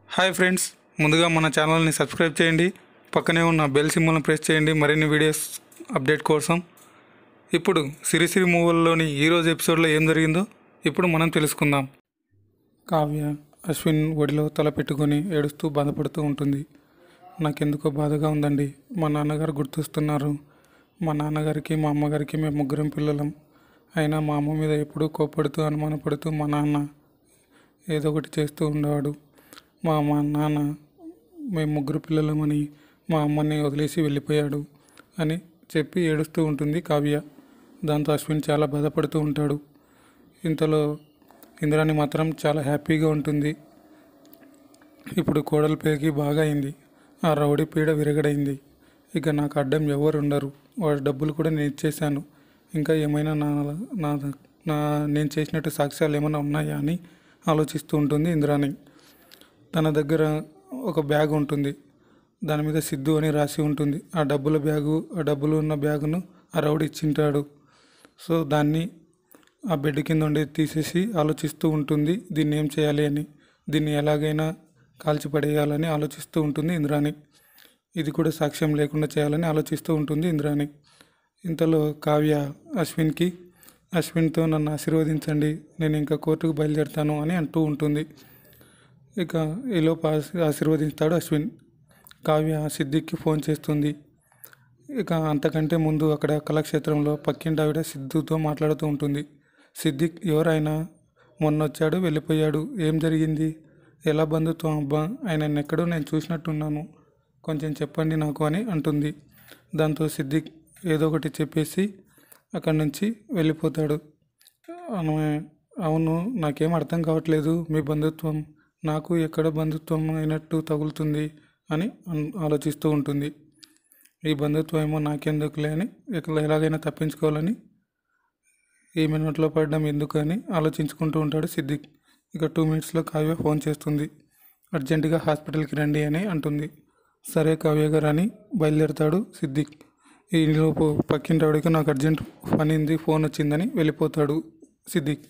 hi friends ముందుగా మన ఛానల్ని సబ్స్క్రైబ్ చేయండి పక్కనే ఉన్న బెల్ సింబల్ని ప్రెస్ చేయండి మరిన్ని వీడియోస్ అప్డేట్ కోసం ఇప్పుడు సిరిసిరి మూవీలోని ఈరోజు ఎపిసోడ్లో ఏం జరిగిందో ఇప్పుడు మనం తెలుసుకుందాం కావ్య అశ్విన్ ఒడిలో తల పెట్టుకొని ఏడుస్తూ బాధపడుతూ ఉంటుంది నాకెందుకో బాధగా ఉందండి మా నాన్నగారు గుర్తొస్తున్నారు మా నాన్నగారికి మా అమ్మగారికి మేము ముగ్గురం పిల్లలం అయినా మా అమ్మ మీద ఎప్పుడూ కోప్పడుతూ అనుమానపడుతూ మా నాన్న ఏదో ఒకటి చేస్తూ ఉండేవాడు మా మా నాన్న మేము ముగ్గురు పిల్లలమని మా అమ్మని వదిలేసి వెళ్ళిపోయాడు అని చెప్పి ఏడుస్తూ ఉంటుంది కావ్య దాంతో అశ్విన్ చాలా బాధపడుతూ ఉంటాడు ఇంతలో ఇంద్రాని మాత్రం చాలా హ్యాపీగా ఉంటుంది ఇప్పుడు కోడల పేరుకి బాగా అయింది ఆ రౌడీ పీడ విరగడైంది ఇక నాకు అడ్డం ఎవరు ఉండరు వాడి డబ్బులు కూడా నేను ఇచ్చేశాను ఇంకా ఏమైనా నా నా నా నేను చేసినట్టు సాక్ష్యాలు ఏమైనా ఉన్నాయా అని ఆలోచిస్తూ ఉంటుంది ఇంద్రాణి తన దగ్గర ఒక బ్యాగ్ ఉంటుంది దాని మీద సిద్ధు అని రాసి ఉంటుంది ఆ డబ్బుల బ్యాగు ఆ డబ్బులు ఉన్న బ్యాగును ఆ రౌడీ ఇచ్చింటాడు సో దాన్ని ఆ బెడ్ కింద ఉండి తీసేసి ఆలోచిస్తూ ఉంటుంది దీన్ని ఏం చేయాలి అని దీన్ని ఎలాగైనా కాల్చి పడేయాలని ఆలోచిస్తూ ఉంటుంది ఇంద్రాణి ఇది కూడా సాక్ష్యం లేకుండా చేయాలని ఆలోచిస్తూ ఉంటుంది ఇంద్రాణి ఇంతలో కావ్య అశ్విన్కి అశ్విన్తో నన్ను ఆశీర్వదించండి నేను ఇంకా కోర్టుకు బయలుదేరుతాను అని అంటూ ఉంటుంది ఇక ఈలోపు ఆశీ- ఆశీర్వదిస్తాడు అశ్విన్ కావ్య సిద్దిక్కి ఫోన్ చేస్తుంది ఇక అంతకంటే ముందు అక్కడ కళాక్షేత్రంలో పక్కింటి ఆవిడ సిద్ధుతో మాట్లాడుతూ ఉంటుంది సిద్దిక్ ఎవరైనా మొన్న వచ్చాడు వెళ్ళిపోయాడు ఏం జరిగింది ఎలా బంధుత్వం అబ్బా ఆయన ఎక్కడో నేను చూసినట్టున్నాను కొంచెం చెప్పండి నాకు అని అంటుంది దాంతో సిద్దిక్ ఏదో ఒకటి చెప్పేసి అక్కడి నుంచి వెళ్ళిపోతాడు ఆమె అవును నాకేం అర్థం కావట్లేదు మీ బంధుత్వం నాకు ఎక్కడ బంధుత్వం అయినట్టు తగులుతుంది అని అన్- ఆలోచిస్తూ ఉంటుంది ఈ బంధుత్వం ఏమో నాకెందుకులే అని ఇక ఎలాగైనా తప్పించుకోవాలని ఈమె నోట్లో పడడం ఎందుకు అని ఆలోచించుకుంటూ ఉంటాడు సిద్దిక్ ఇక టూ మినిట్స్లో కావ్య ఫోన్ చేస్తుంది అర్జెంటుగా హాస్పిటల్కి రండి అని అంటుంది సరే కావ్య గారు అని బయలుదేరతాడు సిద్దిక్ ఈలోపు పక్కింటి ఆవిడకి నాకు అర్జెంట్ పని ఉంది ఫోన్ వచ్చిందని వెళ్ళిపోతాడు సిద్దిక్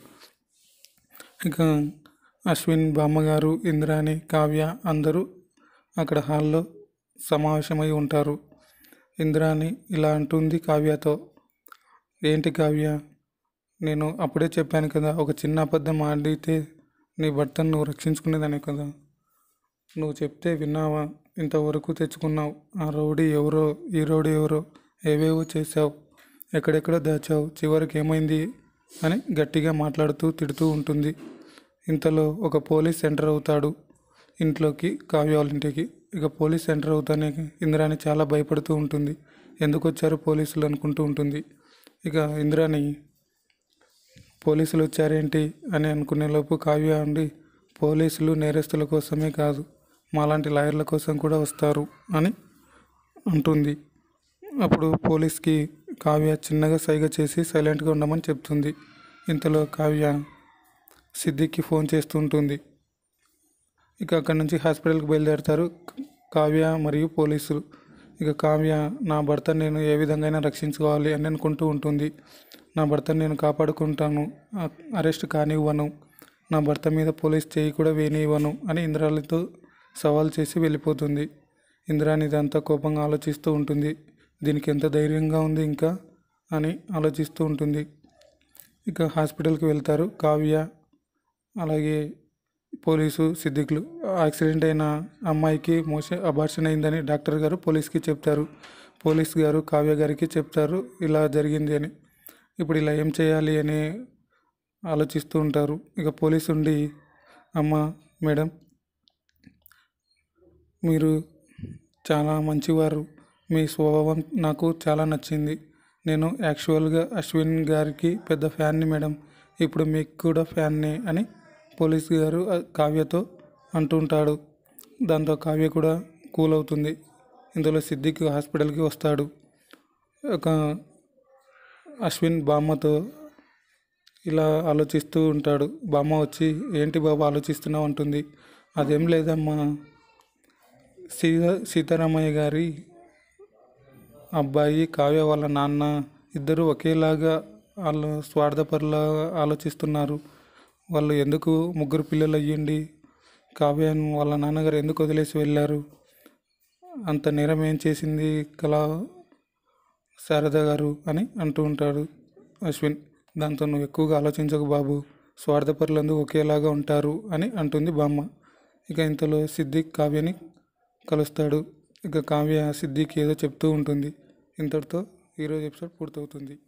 ఇక అశ్విన్ బామ్మగారు ఇంద్రాణి కావ్య అందరూ అక్కడ హాల్లో సమావేశమై ఉంటారు ఇంద్రాణి ఇలా అంటుంది కావ్యతో ఏంటి కావ్య నేను అప్పుడే చెప్పాను కదా ఒక చిన్న అబద్ధం ఆడితే నీ భర్తను నువ్వు రక్షించుకునేదానే కదా నువ్వు చెప్తే విన్నావా ఇంతవరకు తెచ్చుకున్నావు ఆ రౌడీ ఎవరో ఈ రౌడీ ఎవరో ఏవేవో చేశావు ఎక్కడెక్కడో దాచావు చివరికి ఏమైంది అని గట్టిగా మాట్లాడుతూ తిడుతూ ఉంటుంది ఇంతలో ఒక పోలీస్ ఎంటర్ అవుతాడు ఇంట్లోకి కావ్య వాళ్ళ ఇంటికి ఇక పోలీస్ ఎంటర్ అవుతానే ఇంద్రాణి చాలా భయపడుతూ ఉంటుంది ఎందుకు వచ్చారు పోలీసులు అనుకుంటూ ఉంటుంది ఇక ఇంద్రాణి పోలీసులు వచ్చారేంటి అని అనుకునే లోపు కావ్య ఉండి పోలీసులు నేరస్తుల కోసమే కాదు మాలాంటి లాయర్ల కోసం కూడా వస్తారు అని అంటుంది అప్పుడు పోలీస్కి కావ్య చిన్నగా సైగ చేసి సైలెంట్గా ఉండమని చెప్తుంది ఇంతలో కావ్య సిద్దికి ఫోన్ చేస్తూ ఉంటుంది ఇక అక్కడి నుంచి హాస్పిటల్కి బయలుదేరతారు కావ్య మరియు పోలీసులు ఇక కావ్య నా భర్తను నేను ఏ విధంగా రక్షించుకోవాలి అని అనుకుంటూ ఉంటుంది నా భర్తను నేను కాపాడుకుంటాను అ- అరెస్ట్ కానివ్వను నా భర్త మీద పోలీస్ చేయి కూడా వేయనివ్వను అని ఇంద్రాలతో సవాల్ చేసి వెళ్ళిపోతుంది ఇంద్రాని ఇదంతా కోపంగా ఆలోచిస్తూ ఉంటుంది దీనికి ఎంత ధైర్యంగా ఉంది ఇంకా అని ఆలోచిస్తూ ఉంటుంది ఇక హాస్పిటల్కి వెళ్తారు కావ్య అలాగే పోలీసు సిద్దికులు యాక్సిడెంట్ అయిన అమ్మాయికి మోస అబార్షన్ అయిందని డాక్టర్ గారు పోలీస్కి చెప్తారు పోలీస్ గారు కావ్య గారికి చెప్తారు ఇలా జరిగింది అని ఇప్పుడు ఇలా ఏం చేయాలి అని ఆలోచిస్తూ ఉంటారు ఇక పోలీసు ఉండి అమ్మ మేడం మీరు చాలా మంచివారు మీ స్వభావం నాకు చాలా నచ్చింది నేను యాక్చువల్గా అశ్విన్ గారికి పెద్ద ఫ్యాన్ని మేడం ఇప్పుడు మీకు కూడా ఫ్యాన్నే అని పోలీస్ గారు ఆ కావ్యతో అంటుంటాడు దాంతో కావ్య కూడా కూల్ అవుతుంది ఇందులో సిద్దిక్ హాస్పిటల్కి వస్తాడు ఒక అశ్విన్ బామ్మతో ఇలా ఆలోచిస్తూ ఉంటాడు బామ్మ వచ్చి ఏంటి బాబు ఆలోచిస్తున్నావు అంటుంది అదేం లేదమ్మా సీతా సీతారామయ్య గారి అబ్బాయి కావ్య వాళ్ళ నాన్న ఇద్దరు ఒకేలాగా వాళ్ళు స్వార్థపరులా ఆలోచిస్తున్నారు వాళ్ళు ఎందుకు ముగ్గురు పిల్లలు అయ్యండి కావ్యను వాళ్ళ నాన్నగారు ఎందుకు వదిలేసి వెళ్ళారు అంత నేరం ఏం చేసింది కళా శారద గారు అని అంటూ ఉంటాడు అశ్విన్ దాంతో నువ్వు ఎక్కువగా ఆలోచించకు బాబు స్వార్థపరులందు ఒకేలాగా ఉంటారు అని అంటుంది బామ్మ ఇక ఇంతలో సిద్దిక్ కావ్యని కలుస్తాడు ఇక కావ్య సిద్దిక్ ఏదో చెప్తూ ఉంటుంది ఇంతటితో ఈరోజు ఎపిసోడ్ పూర్తవుతుంది